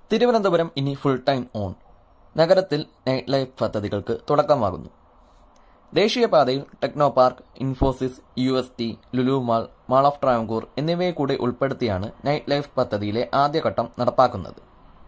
തിരുവനന്തപുരം ഇനി full time on നഗരത്തിൽ night life പദ്ധതികൾക്ക് തുടക്കമാകുന്നു ദേശീയപാതയിൽ Technopark Infosys U S T Lulu mall mall of Travancore എന്നിവയെ കൂടി ഉൾപ്പെടുത്തിയാണ് നൈറ്റ് ലൈഫ് പദ്ധതിയിലെ ആദ്യഘട്ടം നടപ്പാക്കുന്നത്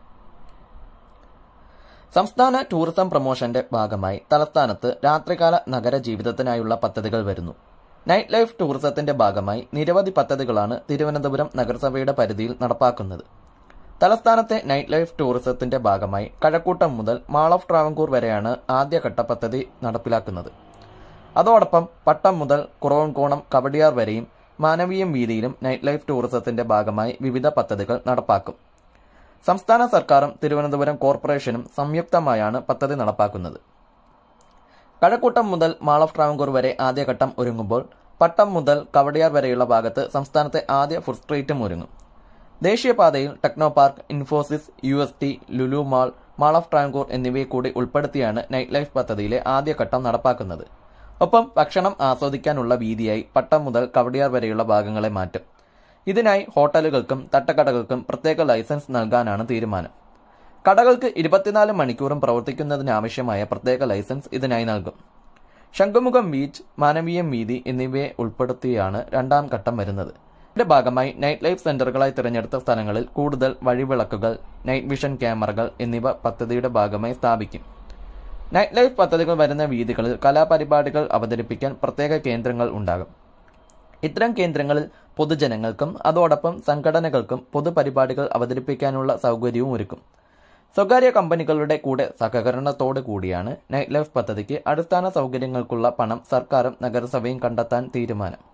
സംസ്ഥാന ടൂറിസം പ്രൊമോഷന്റെ ഭാഗമായി തലസ്ഥാനത്ത് രാത്രികാല നഗര ജീവിതത്തിനായുള്ള പദ്ധതികൾ വരുന്നു നൈറ്റ് ലൈഫ് ടൂറിസത്തിന്റെ ഭാഗമായി നിരവധി പദ്ധതികളാണ് തിരുവനന്തപുരം നഗരസഭയുടെ പരിധിയിൽ നടപ്പാക്കുന്നത് തലസ്ഥാനത്തെ നൈറ്റ് ലൈഫ് ടൂറിസത്തിന്റെ ഭാഗമായി കഴക്കൂട്ടം മുതൽ മാൾ ഓഫ് ട്രാവൻകൂർ വരെയാണ് ആദ്യഘട്ട പദ്ധതി നടപ്പിലാക്കുന്നത് അതോടൊപ്പം പട്ടം മുതൽ കുറവൻകോണം കവടിയാർ വരെയും മാനവീയം വീതിയിലും നൈറ്റ് ലൈഫ് ടൂറിസത്തിന്റെ ഭാഗമായി വിവിധ പദ്ധതികൾ നടപ്പാക്കും സംസ്ഥാന സർക്കാരും തിരുവനന്തപുരം കോർപ്പറേഷനും സംയുക്തമായാണ് പദ്ധതി നടപ്പാക്കുന്നത് കഴക്കൂട്ടം മുതൽ മാൾ ഓഫ് ട്രാവൻകൂർ വരെ ആദ്യഘട്ടം ഒരുങ്ങുമ്പോൾ പട്ടം മുതൽ കവടിയാർ വരെയുള്ള ഭാഗത്ത് സംസ്ഥാനത്തെ ആദ്യ ഫുഡ് സ്ട്രീറ്റും ഒരുങ്ങും ദേശീയപാതയിൽ Technopark Infosys U S T Lulu mall mall of Travancore എന്നിവയെ കൂടി ഉൾപ്പെടുത്തിയാണ് നൈറ്റ് ലൈഫ് പദ്ധതിയിലെ ആദ്യഘട്ടം നടപ്പാക്കുന്നത് ഒപ്പം ഭക്ഷണം ആസ്വദിക്കാനുള്ള വീതിയായി പട്ടം മുതൽ കവടിയാർ വരെയുള്ള ഭാഗങ്ങളെ മാറ്റും ഇതിനായി ഹോട്ടലുകൾക്കും തട്ടക്കടകൾക്കും പ്രത്യേക ലൈസൻസ് നൽകാനാണ് തീരുമാനം കടകൾക്ക് ഇരുപത്തിനാല് മണിക്കൂറും പ്രവർത്തിക്കുന്നതിനാവശ്യമായ പ്രത്യേക ലൈസൻസ് ഇതിനായി നൽകും ശംഖുമുഖം ബീച്ച് മാനവീയം വീതി എന്നിവയെ ഉൾപ്പെടുത്തിയാണ് രണ്ടാം ഘട്ടം വരുന്നത് ഇതിന്റെ ഭാഗമായി നൈറ്റ് ലൈഫ് സെന്ററുകളായി തിരഞ്ഞെടുത്ത സ്ഥലങ്ങളിൽ കൂടുതൽ വഴിവിളക്കുകൾ നൈറ്റ് വിഷൻ ക്യാമറകൾ എന്നിവ പദ്ധതിയുടെ ഭാഗമായി സ്ഥാപിക്കും നൈറ്റ് ലൈഫ് പദ്ധതികൾ വരുന്ന വീതികളിൽ കലാപരിപാടികൾ അവതരിപ്പിക്കാൻ പ്രത്യേക കേന്ദ്രങ്ങൾ ഉണ്ടാകും ഇത്തരം കേന്ദ്രങ്ങളിൽ പൊതുജനങ്ങൾക്കും അതോടൊപ്പം സംഘടനകൾക്കും പൊതുപരിപാടികൾ അവതരിപ്പിക്കാനുള്ള സൗകര്യവും ഒരുക്കും സ്വകാര്യ കമ്പനികളുടെ കൂടെ സഹകരണത്തോടു കൂടിയാണ് നൈറ്റ് ലൈഫ് പദ്ധതിക്ക് അടിസ്ഥാന സൗകര്യങ്ങൾക്കുള്ള പണം സർക്കാരും നഗരസഭയും കണ്ടെത്താൻ തീരുമാനം